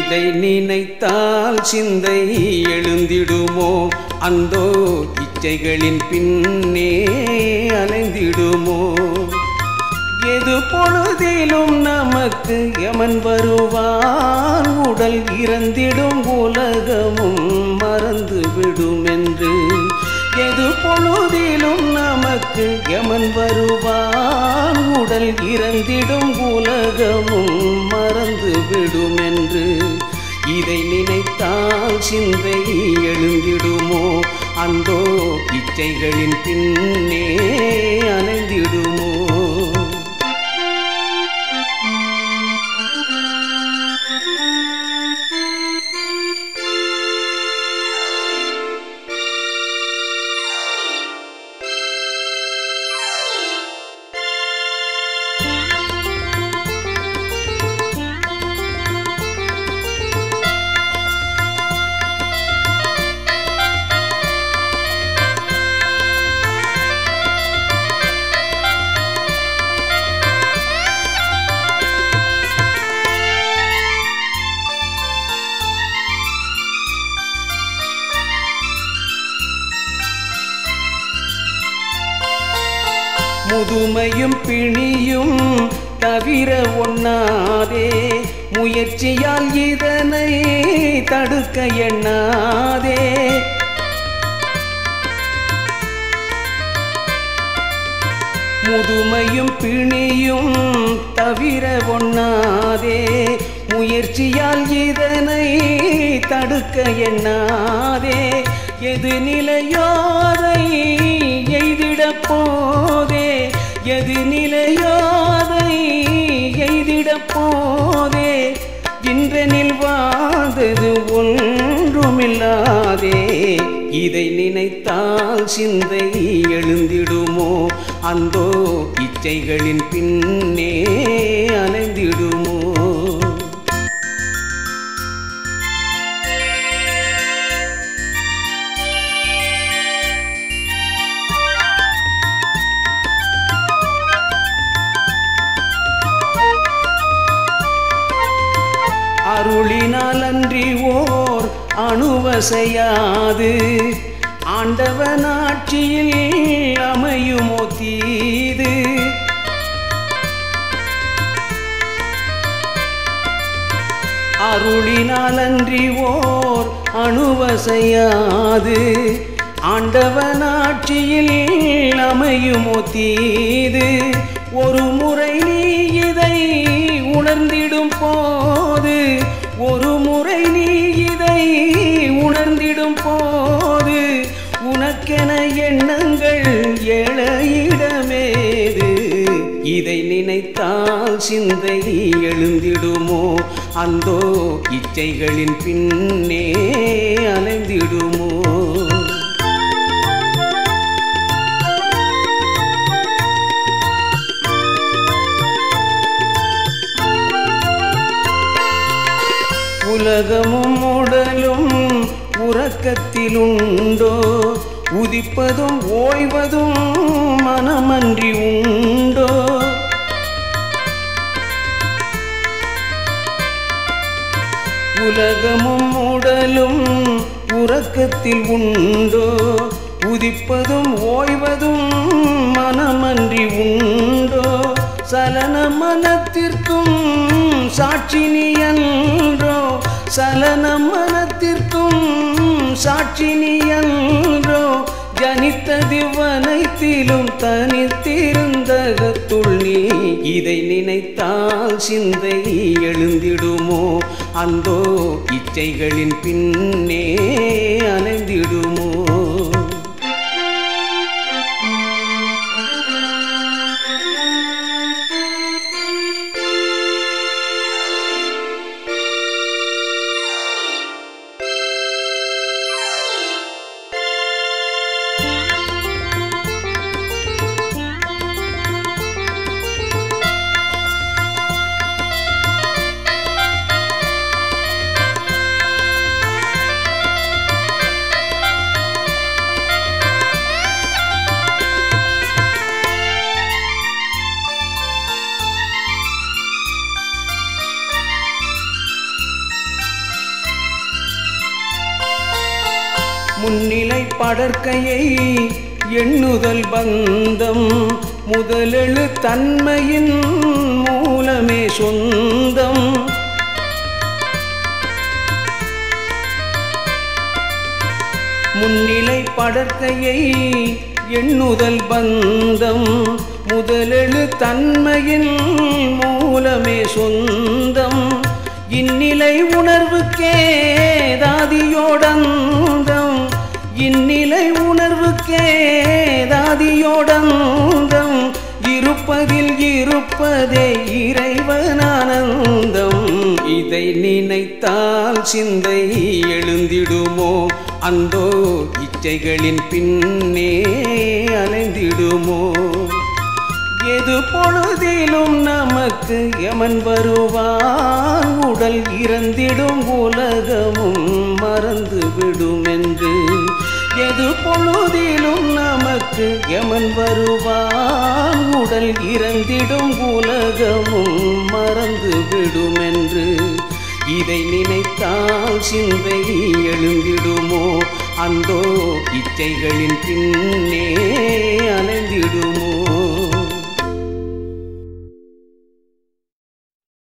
இதை நினைத்தால் சிந்தை எழுந்திடுமோ அந்தோ இச்சைகளின் பின்னே அலைந்திடுமோ எது பொழுதிலும் நமக்கு எமன் வருவான் உடல் இறந்திடும் உலகமும் மறந்து விடும் என்று எது பொழுதிலும் நமக்கு எமன் வருவான் உடல் இறந்திடும் உலகமும் மறந்து விடும் என்று இதை நினைத்தால் சிந்தை எழுந்திடுமோ அந்தோ இச்சைகளின் பின்னே அலைந்திடுமோ முதுமையும் பிணியும் தவிர ஒண்ணாதே முயற்சியால் இதனை தடுக்க எண்ணாதே முதுமையும் பிணியும் தவிர ஒண்ணாதே முயற்சியால் இதனை தடுக்க எண்ணாதே எது நிலையோதை எய்திடப் போதே எது நிலையோதை எய்திடப் போதே இன்றனில் வாழ்ந்தது ஒன்றுமில்லாதே இதை நினைத்தால் சிந்தை எழுந்திடுமோ அந்தோ இச்சைகளின் பின்னே அலைந்திடுமோ அருளினால் அன்றி ஓர் அணுவசையாது ஆண்டவன் ஆட்சியில் அமையுமோ தீது அருளினால் அன்றி ஓர் அணுவசையாது ஆண்டவன் ஆட்சியில் அமையுமோ தீது ஒரு முறை நீ இதை உணர்ந்திடும் போது ஒரு முறை நீ இதை உணர்ந்திடும் போது உனக்கென எண்ணங்கள் எழ இடமேது இதை நினைத்தால் சிந்தை எழுந்திடுமோ அந்தோ இச்சைகளின் பின்னே அலைந்திடுமோ உலகமும் உடலும் உறக்கத்திலுண்டோ உதிப்பதும் ஓய்வதும் மனமன்றி உண்டோ உலகமும் உடலும் உறக்கத்தில் உண்டோ உதிப்பதும் ஓய்வதும் மனமன்றி உண்டோ சலன மனத்திற்கும் சாட்சி நீ அன்றோ சலன மனத்திற்கும் சாட்சி நீ அன்றோ ஜனித்ததிவனைத்திலும் தனித்திருந்தகத்துள் நீ இதை நினைத்தால் சிந்தை எழுந்திடுமோ அந்தோ இச்சைகளின் பின்னே அலைந்திடுமோ முன்னிலை படற்கையை எண்ணுதல் பந்தம் முதலெழு தன்மையின் மூலமே சொந்தம் முன்னிலை படற்கையை எண்ணுதல் பந்தம் முதலெழு தன்மையின் மூலமே சொந்தம் இந்நிலை உணர்வுக்கே தாதியோடந்தம் இந்நிலை உணர்வுக்கே தாதியோடந்தம் இருப்பதில் இருப்பதே இறைவனானந்தம் இதை நினைத்தால் சிந்தை எழுந்திடுமோ அந்தோ இச்சைகளின் பின்னே அலைந்திடுமோ எது பொழுதிலும் நமக்கு எமன் வருவான் உடல் இறந்திடும் உலகமும் மறந்து விடும் என்று எது பொழுதிலும் நமக்கு எமன் வருவான் உடல் இறந்திடும் உலகமும் மறந்து விடும் என்று இதை நினைத்தால் சிந்தை எழுந்திடுமோ அந்தோ இச்சைகளின் பின்னே அலைந்திடுமோ